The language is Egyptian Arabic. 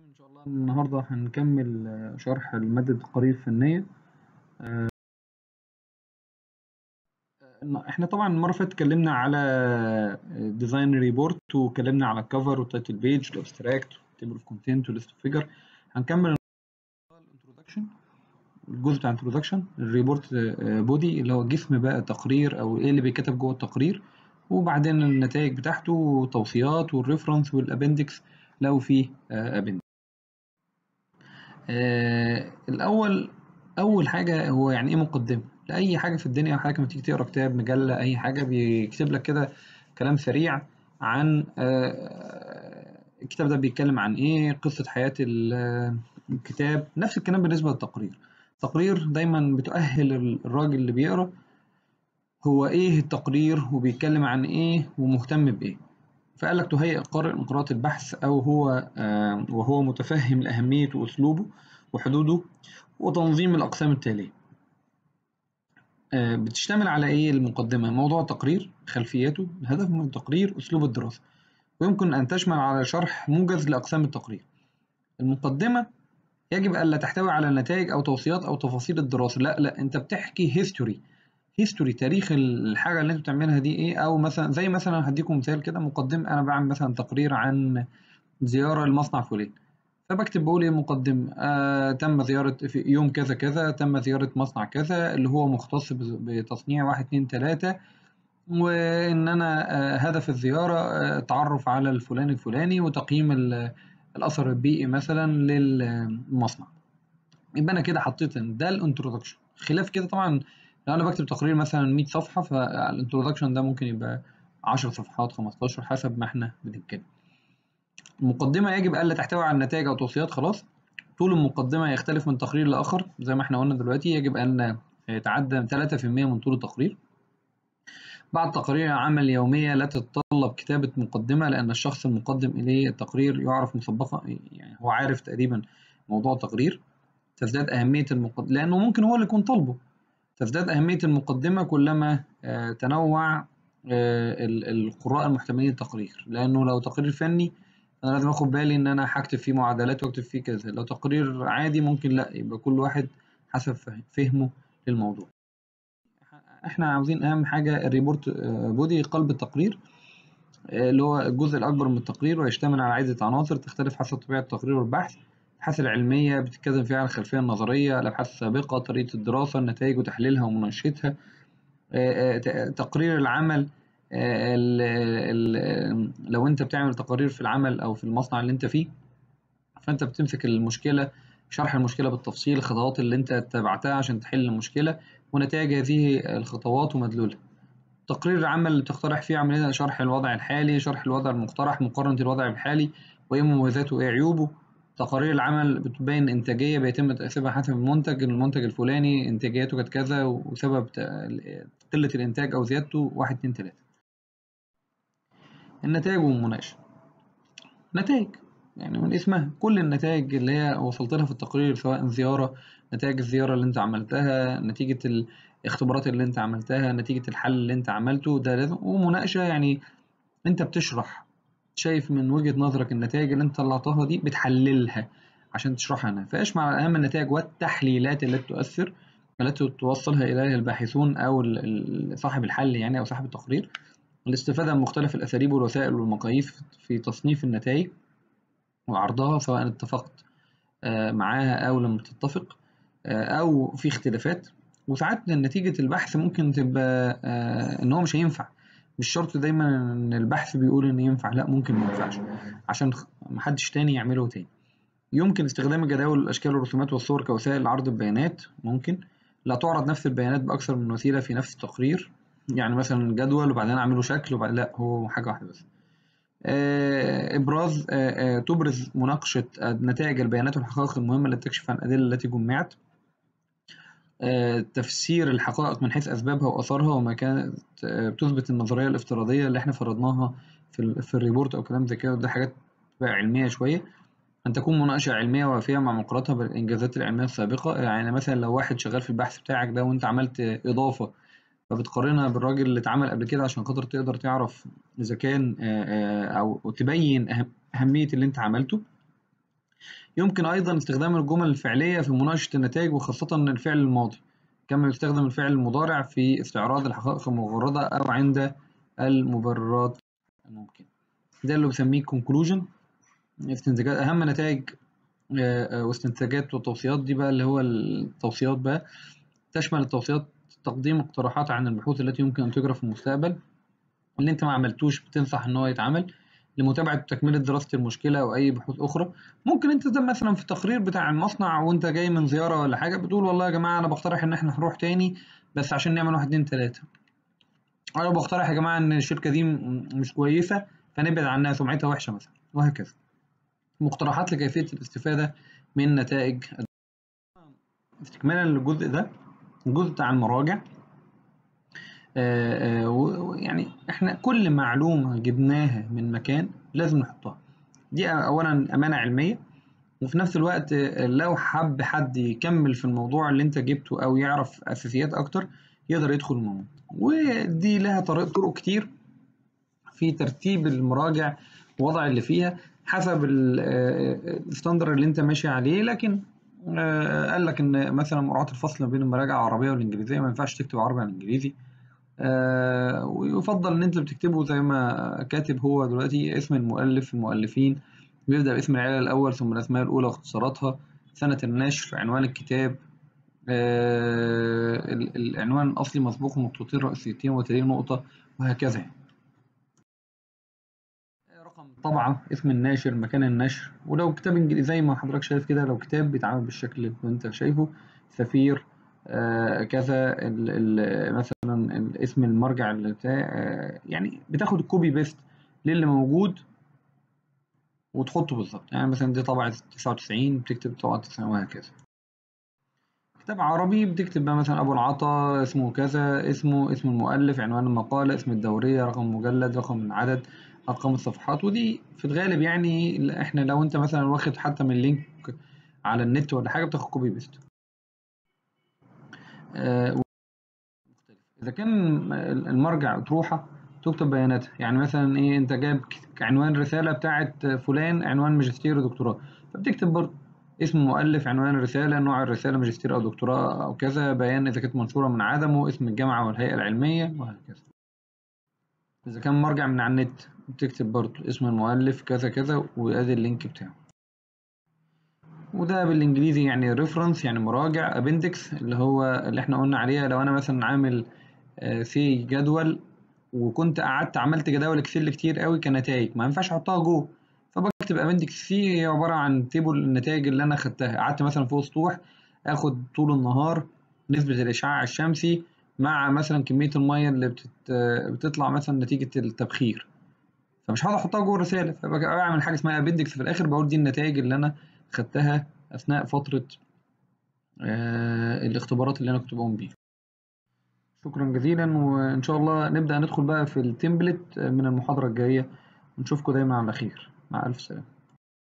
إن شاء الله النهاردة هنكمل آه، شرح مادة التقارير الفنية آه، احنا طبعا المرة اللي فاتت اتكلمنا على ديزاين ريبورت واتكلمنا على الكفر والتايتل بيج والابستراكت والتيبل اوف كونتنت والليست اوف فيجر هنكمل الانترودكشن الجزء بتاع الانترودكشن الريبورت بودي اللي هو جسم بقى التقرير او ايه اللي بيتكتب جوه التقرير وبعدين النتائج بتاعته والتوصيات والريفرنس والابندكس لو في ابندكس آه الأول أول حاجة هو يعني إيه مقدمة؟ لأي حاجة في الدنيا أو حاجة لما تيجي تقرا كتاب مجلة أي حاجة بيكتب لك كده كلام سريع عن آه الكتاب ده بيتكلم عن إيه قصة حياة الكتاب نفس الكلام بالنسبة للتقرير التقرير دايما بتؤهل الراجل اللي بيقرا هو إيه التقرير وبيتكلم عن إيه ومهتم بإيه فقال لك تهيئ القارئ من قراءة البحث أو هو آه وهو متفهم لأهمية وأسلوبه وحدوده وتنظيم الأقسام التالية آه بتشتمل على إيه المقدمة موضوع التقرير خلفيته الهدف من التقرير أسلوب الدراسة ويمكن أن تشمل على شرح موجز لأقسام التقرير المقدمة يجب ألا تحتوي على نتائج أو توصيات أو تفاصيل الدراسة لا لا أنت بتحكي هيستوري هيستوري تاريخ الحاجة اللي انتوا بتعملها دي ايه او مثلا زي مثلا هديكم مثال كده مقدم انا بعمل مثلا تقرير عن زيارة لمصنع فلان فبكتب بقول ايه مقدم آه تم زيارة في يوم كذا كذا تم زيارة مصنع كذا اللي هو مختص بتصنيع واحد اتنين تلاتة وان انا آه هدف الزيارة آه تعرف على الفلان الفلاني وتقييم الاثر البيئي مثلا للمصنع يبقى انا كده حطيت ده الانترودكشن خلاف كده طبعا لو انا بكتب تقرير مثلا 100 صفحه فالانترودكشن ده ممكن يبقى 10 صفحات 15 حسب ما احنا بنتكلم المقدمه يجب الا تحتوي على نتائج او توصيات خلاص طول المقدمه يختلف من تقرير لاخر زي ما احنا قلنا دلوقتي يجب ان يتعدى 3% من طول التقرير بعض تقارير العمل اليومية لا تتطلب كتابة مقدمة لأن الشخص المقدم إليه التقرير يعرف مسبقا يعني هو عارف تقريبا موضوع التقرير تزداد أهمية المقدمة لأنه ممكن هو اللي يكون طالبه تزداد أهمية المقدمة كلما تنوع القراء المحتملين للتقرير لأنه لو تقرير فني أنا لازم أخد بالي إن أنا هكتب فيه معادلات وأكتب فيه كذا لو تقرير عادي ممكن لأ يبقى كل واحد حسب فهمه للموضوع إحنا عاوزين أهم حاجة الريبورت بودي قلب التقرير اللي هو الجزء الأكبر من التقرير ويشتمل على عدة عناصر تختلف حسب طبيعة التقرير والبحث الأبحاث العلمية بتتكلم فيها عن الخلفية النظرية الأبحاث السابقة طريقة الدراسة النتائج وتحليلها ومناقشتها تقرير العمل ال ال لو أنت بتعمل تقارير في العمل أو في المصنع اللي أنت فيه فأنت بتمسك المشكلة شرح المشكلة بالتفصيل الخطوات اللي أنت اتبعتها عشان تحل المشكلة ونتائج هذه الخطوات ومدلولها تقرير العمل اللي بتقترح فيه عملية شرح الوضع الحالي شرح الوضع المقترح مقارنة الوضع الحالي وإيه مميزاته وإيه عيوبه تقارير العمل بتبين إنتاجية بيتم تقسيمها حسب المنتج المنتج الفلاني إنتاجيته كانت كذا وسبب قلة الإنتاج أو زيادته واحد اتنين تلاتة النتائج والمناقشة نتائج يعني من اسمها كل النتائج اللي هي وصلت لها في التقرير سواء زيارة نتائج الزيارة اللي أنت عملتها نتيجة الاختبارات اللي أنت عملتها نتيجة الحل اللي أنت عملته ده لازم ومناقشة يعني أنت بتشرح شايف من وجهة نظرك النتائج اللي انت طلعتها دي بتحللها عشان تشرحها لنا فاشمع على اهم النتائج والتحليلات التي تؤثر التي توصلها اليها الباحثون او صاحب الحل يعني او صاحب التقرير الاستفادة من مختلف الاساليب والوسائل والمقاييس في تصنيف النتائج وعرضها سواء اتفقت معاها او لم تتفق او في اختلافات وساعات نتيجة البحث ممكن تبقى ان هو مش هينفع مش شرط دايما ان البحث بيقول ان ينفع لا ممكن ما ينفعش عشان محدش تاني يعمله تاني يمكن استخدام الجداول والاشكال والرسومات والصور كوسائل لعرض البيانات ممكن لا تعرض نفس البيانات باكثر من وسيله في نفس التقرير يعني مثلا جدول وبعدين اعمله شكل وبعدين لا هو حاجه واحده بس ابراز تبرز مناقشه نتائج البيانات والحقائق المهمه التي تكشف عن الادله التي جمعت تفسير الحقائق من حيث أسبابها وأثارها وما كانت بتثبت النظرية الافتراضية اللي احنا فرضناها في, في الريبورت أو كلام زي كده ده حاجات بقى علمية شوية أن تكون مناقشة علمية وافية مع مقارنتها بالإنجازات العلمية السابقة يعني مثلا لو واحد شغال في البحث بتاعك ده وأنت عملت إضافة فبتقارنها بالراجل اللي اتعمل قبل كده عشان خاطر تقدر تعرف إذا كان أو تبين أهمية اللي أنت عملته يمكن أيضا استخدام الجمل الفعلية في مناقشة النتائج وخاصة الفعل الماضي كما يستخدم الفعل المضارع في استعراض الحقائق المجردة أو عند المبررات الممكنة ده اللي بسميه conclusion استنتاجات أهم نتائج واستنتاجات والتوصيات دي بقى اللي هو التوصيات بقى تشمل التوصيات تقديم اقتراحات عن البحوث التي يمكن أن تجرى في المستقبل اللي أنت ما عملتوش بتنصح إن هو يتعمل لمتابعة وتكملة دراسة المشكلة أو أي بحوث أخرى ممكن أنت ده مثلا في التقرير بتاع المصنع وأنت جاي من زيارة ولا حاجة بتقول والله يا جماعة أنا بقترح إن إحنا نروح تاني بس عشان نعمل واحد اتنين تلاتة أنا بقترح يا جماعة إن الشركة دي مش كويسة فنبعد عنها سمعتها وحشة مثلا وهكذا مقترحات لكيفية الاستفادة من نتائج استكمالا للجزء ده الجزء بتاع المراجع يعني احنا كل معلومة جبناها من مكان لازم نحطها دي اولا امانة علمية وفي نفس الوقت لو حب حد يكمل في الموضوع اللي انت جبته او يعرف اساسيات اكتر يقدر يدخل الموضوع ودي لها طرق طرق كتير في ترتيب المراجع ووضع اللي فيها حسب الستاندر اللي انت ماشي عليه لكن قال لك ان مثلا مراعاة الفصل بين المراجع العربية والانجليزية ما ينفعش تكتب عربي عن انجليزي آه ويفضل ان انت بتكتبه زي ما كاتب هو دلوقتي اسم المؤلف المؤلفين بيبدأ باسم العيلة الأول ثم الأسماء الأولى واختصاراتها سنة النشر عنوان الكتاب آه العنوان الأصلي مسبوق بنقطتين رئيسيتين وتلين نقطة وهكذا رقم طبعة اسم الناشر مكان النشر ولو كتاب انجليزي زي ما حضرتك شايف كده لو كتاب بيتعامل بالشكل اللي انت شايفه سفير آه كذا ال ال مثلا ال اسم المرجع اللي بتاع آه يعني بتاخد الكوبي بيست للي موجود وتحطه بالظبط يعني مثلا دي طبعة 99 بتكتب طبعة 99 وهكذا كتاب عربي بتكتب بقى مثلا أبو العطا اسمه كذا اسمه اسم المؤلف عنوان المقالة اسم الدورية رقم مجلد رقم العدد أرقام الصفحات ودي في الغالب يعني احنا لو انت مثلا واخد حتى من لينك على النت ولا حاجة بتاخد كوبي بيست آه إذا كان المرجع أطروحة تكتب بياناتها يعني مثلا إيه أنت جايب عنوان رسالة بتاعة فلان عنوان ماجستير ودكتوراه فبتكتب برضه اسم مؤلف عنوان الرسالة نوع الرسالة ماجستير أو دكتوراه أو كذا بيان إذا كانت منشورة من عدمه اسم الجامعة والهيئة العلمية وهكذا إذا كان مرجع من على النت بتكتب برضه اسم المؤلف كذا كذا وأدي اللينك بتاعه وده بالانجليزي يعني ريفرنس يعني مراجع ابندكس اللي هو اللي احنا قلنا عليها لو انا مثلا عامل سي جدول وكنت قعدت عملت جداول اكسل كتير قوي كنتائج ما ينفعش احطها جوه فبكتب ابندكس سي هي عباره عن تيبل النتائج اللي انا خدتها قعدت مثلا فوق سطوح اخد طول النهار نسبه الاشعاع الشمسي مع مثلا كميه الميه اللي بتت... بتطلع مثلا نتيجه التبخير فمش هقعد احطها جوه الرساله فبعمل حاجه اسمها ابندكس في الاخر بقول دي النتائج اللي انا خدتها أثناء فترة آه الاختبارات اللي أنا كنت بقوم بيها شكرا جزيلا وإن شاء الله نبدأ ندخل بقى في التمبلت من المحاضرة الجاية ونشوفكم دايما على خير مع ألف سلامة